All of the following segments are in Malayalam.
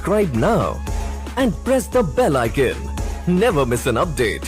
Subscribe now and press the bell icon. Never miss an update.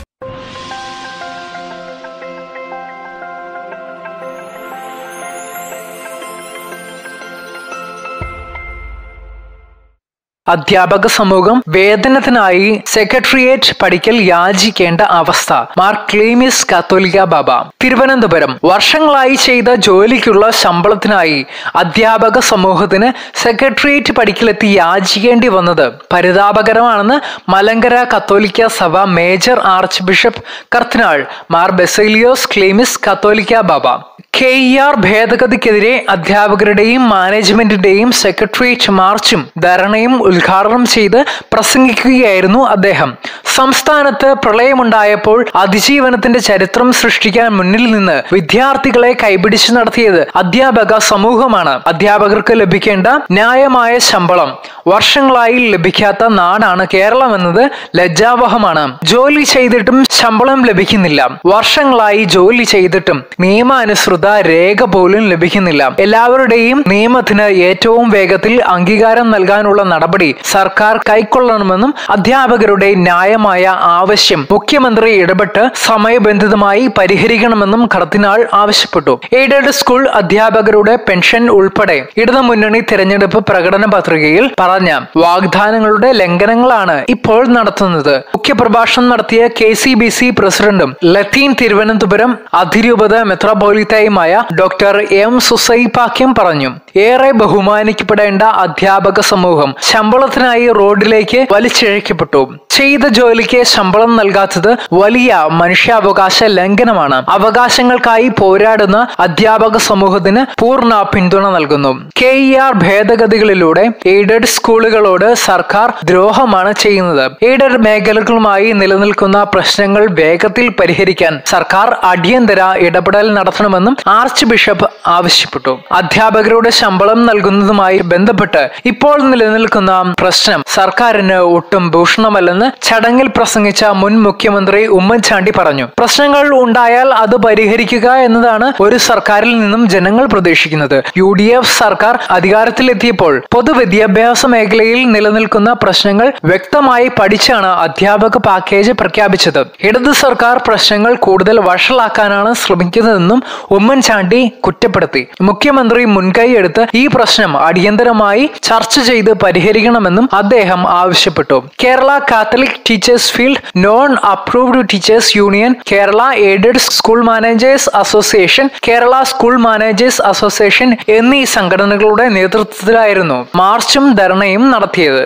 അധ്യാപക സമൂഹം വേതനത്തിനായി സെക്രട്ടേറിയറ്റ് പഠിക്കൽ യാചിക്കേണ്ട അവസ്ഥ മാർ ക്ലീമിസ് കാത്തോലിക്ക ബാബ തിരുവനന്തപുരം വർഷങ്ങളായി ചെയ്ത ജോലിക്കുള്ള ശമ്പളത്തിനായി അധ്യാപക സമൂഹത്തിന് സെക്രട്ടേറിയറ്റ് പഠിക്കലെത്തി യാചിക്കേണ്ടി വന്നത് പരിതാപകരമാണെന്ന് മലങ്കര കത്തോലിക്ക സഭ മേജർ ആർച്ച് ബിഷപ്പ് കർത്തിനാൾ മാർ ബെസേലിയോസ് ക്ലീമിസ് കത്തോലിക്ക ബാബ കെ ഇ ആർ ഭേദഗതിക്കെതിരെ അധ്യാപകരുടെയും മാനേജ്മെന്റിന്റെയും സെക്രട്ടേറിയറ്റ് മാർച്ചും ധരണയും ഉദ്ഘാടനം ചെയ്ത് പ്രസംഗിക്കുകയായിരുന്നു അദ്ദേഹം സംസ്ഥാനത്ത് പ്രളയമുണ്ടായപ്പോൾ അതിജീവനത്തിന്റെ ചരിത്രം സൃഷ്ടിക്കാൻ മുന്നിൽ നിന്ന് വിദ്യാർത്ഥികളെ കൈപിടിച്ചു നടത്തിയത് അധ്യാപക സമൂഹമാണ് അധ്യാപകർക്ക് ലഭിക്കേണ്ട ന്യായമായ ശമ്പളം വർഷങ്ങളായി ലഭിക്കാത്ത നാടാണ് കേരളം എന്നത് ലജ്ജാവഹമാണ് ജോലി ചെയ്തിട്ടും ശമ്പളം ലഭിക്കുന്നില്ല വർഷങ്ങളായി ജോലി ചെയ്തിട്ടും നിയമാനുസൃത രേഖ പോലും ലഭിക്കുന്നില്ല എല്ലാവരുടെയും നിയമത്തിന് ഏറ്റവും വേഗത്തിൽ അംഗീകാരം നൽകാനുള്ള നടപടി സർക്കാർ കൈക്കൊള്ളണമെന്നും അധ്യാപകരുടെ ന്യായമായ ആവശ്യം മുഖ്യമന്ത്രി ഇടപെട്ട് സമയബന്ധിതമായി പരിഹരിക്കണമെന്നും കർദിനാൾ ആവശ്യപ്പെട്ടു എയ്ഡഡ് സ്കൂൾ അധ്യാപകരുടെ പെൻഷൻ ഉൾപ്പെടെ ഇടതുമുന്നണി തിരഞ്ഞെടുപ്പ് പ്രകടന പത്രികയിൽ പറഞ്ഞ വാഗ്ദാനങ്ങളുടെ ലംഘനങ്ങളാണ് ഇപ്പോൾ നടത്തുന്നത് മുഖ്യപ്രഭാഷണം നടത്തിയ കെ സി ബി സി പ്രസിഡന്റും ലത്തീൻ തിരുവനന്തപുരം അതിരൂപത മെത്രാപോലിത്തയുമായ ഡോക്ടർ എം സുസൈപാക്യം പറഞ്ഞു ഏറെ ബഹുമാനിക്കപ്പെടേണ്ട അധ്യാപക സമൂഹം ശമ്പളത്തിനായി റോഡിലേക്ക് വലിച്ചിഴക്കപ്പെട്ടു ചെയ്ത ജോലിക്ക് ശമ്പളം നൽകാത്തത് വലിയ മനുഷ്യാവകാശ ലംഘനമാണ് അവകാശങ്ങൾക്കായി പോരാടുന്ന അധ്യാപക സമൂഹത്തിന് പൂർണ്ണ പിന്തുണ നൽകുന്നു കെ ഇ ആർ ഭേദഗതികളിലൂടെ എയ്ഡഡ് സ്കൂളുകളോട് സർക്കാർ ദ്രോഹമാണ് ചെയ്യുന്നത് എയ്ഡഡ് മേഖലകളുമായി നിലനിൽക്കുന്ന പ്രശ്നങ്ങൾ വേഗത്തിൽ പരിഹരിക്കാൻ സർക്കാർ അടിയന്തര ഇടപെടൽ നടത്തണമെന്നും ആർച്ച് ബിഷപ്പ് ആവശ്യപ്പെട്ടു അധ്യാപകരുടെ ശമ്പളം നൽകുന്നതുമായി ബന്ധപ്പെട്ട് ഇപ്പോൾ നിലനിൽക്കുന്ന പ്രശ്നം സർക്കാരിന് ഒട്ടും ഭൂഷണമല്ലെന്ന് ചടങ്ങിൽ പ്രസംഗിച്ച മുൻ മുഖ്യമന്ത്രി ഉമ്മൻചാണ്ടി പറഞ്ഞു പ്രശ്നങ്ങൾ ഉണ്ടായാൽ അത് പരിഹരിക്കുക എന്നതാണ് ഒരു സർക്കാരിൽ നിന്നും ജനങ്ങൾ പ്രതീക്ഷിക്കുന്നത് യു ഡി എഫ് സർക്കാർ അധികാരത്തിലെത്തിയപ്പോൾ പൊതുവിദ്യാഭ്യാസ മേഖലയിൽ നിലനിൽക്കുന്ന പ്രശ്നങ്ങൾ വ്യക്തമായി പഠിച്ചാണ് അധ്യാപക പാക്കേജ് പ്രഖ്യാപിച്ചത് ഇടത് സർക്കാർ പ്രശ്നങ്ങൾ കൂടുതൽ വഷളാക്കാനാണ് ശ്രമിക്കുന്നതെന്നും ഉമ്മൻചാണ്ടി കുറ്റപ്പെടുത്തി മുഖ്യമന്ത്രി മുൻകൈ എടുത്ത് ഈ പ്രശ്നം അടിയന്തരമായി ചർച്ച ചെയ്ത് പരിഹരിക്കണമെന്നും അദ്ദേഹം ആവശ്യപ്പെട്ടു Kerala Catholic teachers field non approved teachers union Kerala aided school managers association Kerala school managers association എന്നീ സംഘടനകളുടെ നേതൃത്വത്തിലായിരുന്നു മാർച്ചും ധർണയും നടത്തിയത്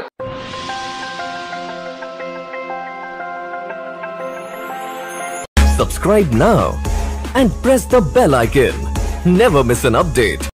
Subscribe now and press the bell icon. Never miss an update.